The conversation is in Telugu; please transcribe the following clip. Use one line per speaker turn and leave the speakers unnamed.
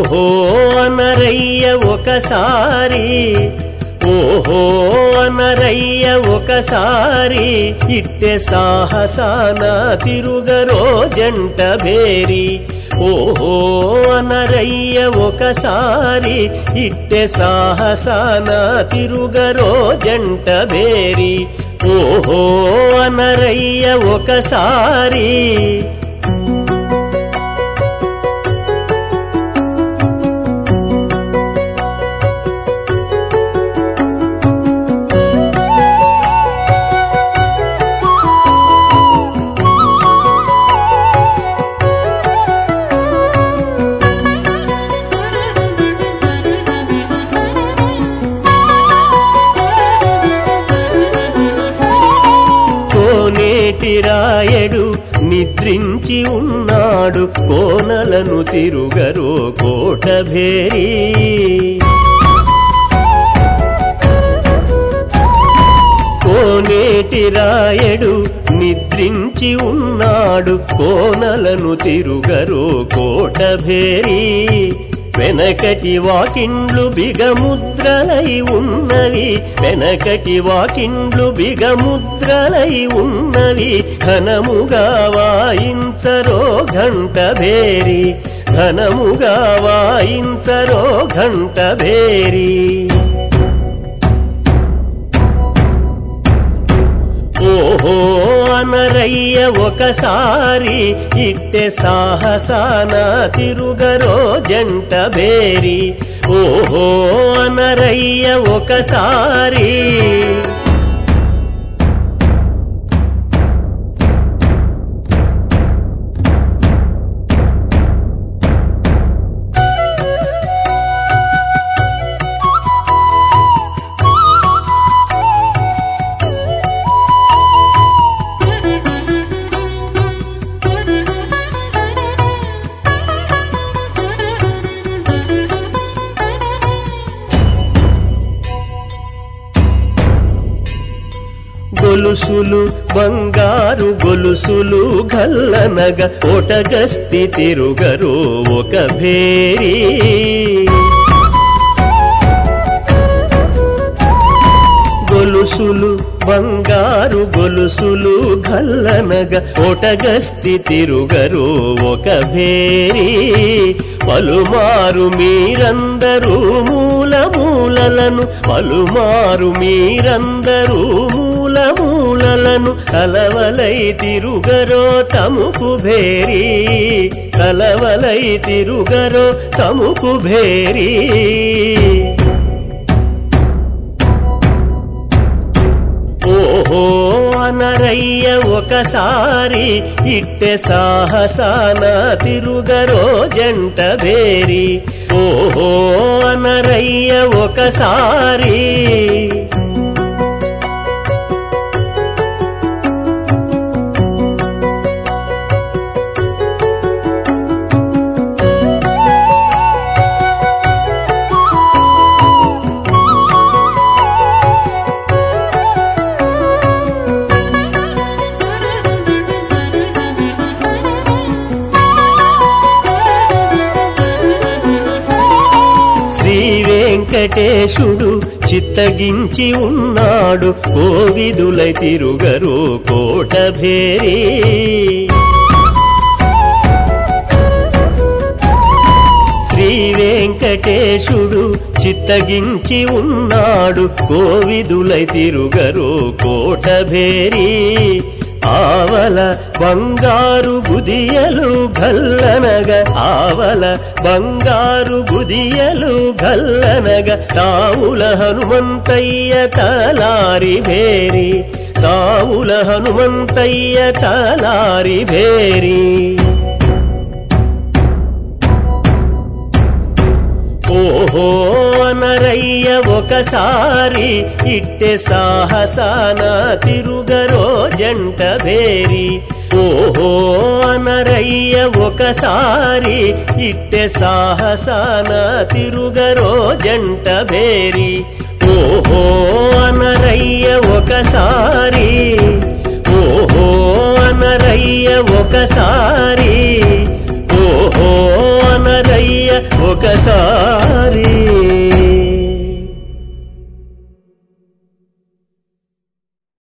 ఓహో అనరయ్య ఒకసారి ఓహో అనరయ్య ఒకసారి ఇట్టె సాహసాన తిరుగరో జంట భేరి ఓహో అనరయ్య ఒకసారి ఇట్టె సాహసాన తిరుగరో జంట భేరి ఓహో అనరయ్య ఒకసారి కోనేటి రాయడు నిద్రించి ఉన్నాడు కోనలను తిరుగరో కోటభేరి కోనేటి రాయడు నిద్రించి ఉన్నాడు కోనలను తిరుగరో కోటభేరి వెనకటి వాకిండ్లు బిగముద్రలై ఉన్నవి వెనకటి వాకిండ్లు బిగముద్రలై ఉన్నవి ఘనముగా వాయించరో ఘంట భేరి ఘనముగా వాయించరో ఘంట భేరి ఓహో అనరయ్య ఒకసారి ఇట్టె సాహసాన తిరుగరో జంట భేరి ఓహో అనరయ్య ఒకసారి గొలుసులు బంగారు గొలుసులు గల్లనగ ఒటగస్తి తిరుగరు ఒక భేరి గొలుసులు బంగారు గొలుసులు గల్లనగ ఒటగస్తి తిరుగరు ఒక భేరి పలుమారు మీరందరూ మూల మూలలను పలుమారు మీరందరూ మూల మూలలను కలవలై తిరుగరో తముకు భేరి కలవలై తిరుగరో తముకు భేరి ఓహో అనరయ్య ఒకసారి ఇట్టె సాహసాన తిరుగరో జంట భేరి ఓహో అనరయ్య ఒకసారి శ్రీ వెంకటేశుడు చిత్తగించి ఉన్నాడు కోవిదులై తిరుగరు కోట భేరి శ్రీ వెంకటేశుడు చిత్తగించి ఉన్నాడు కోవిదులై తిరుగరు కోట భేరి ఆవల బంగారు గుదియలు గల్లనగ ఆవల బంగారు గుదియలు గల్లనగ తావుల హనుమంతయ్య తలారి భేరి తావుల హనుమంతయ్య తలారి భేరి ఓహో అనరయ్య ఒకసారి ఇట్టె సాహసాన తిరుగరో జంట భేరి ఓహో అనరయ్య ఒకసారి ఇట్టె సాహసాన తిరుగరో జంట భేరి ఓహో అనరయ్య ఒకసారి ఓహో అనరయ్య ఒకసారి ఓహో అనరయ్య ఒకసారి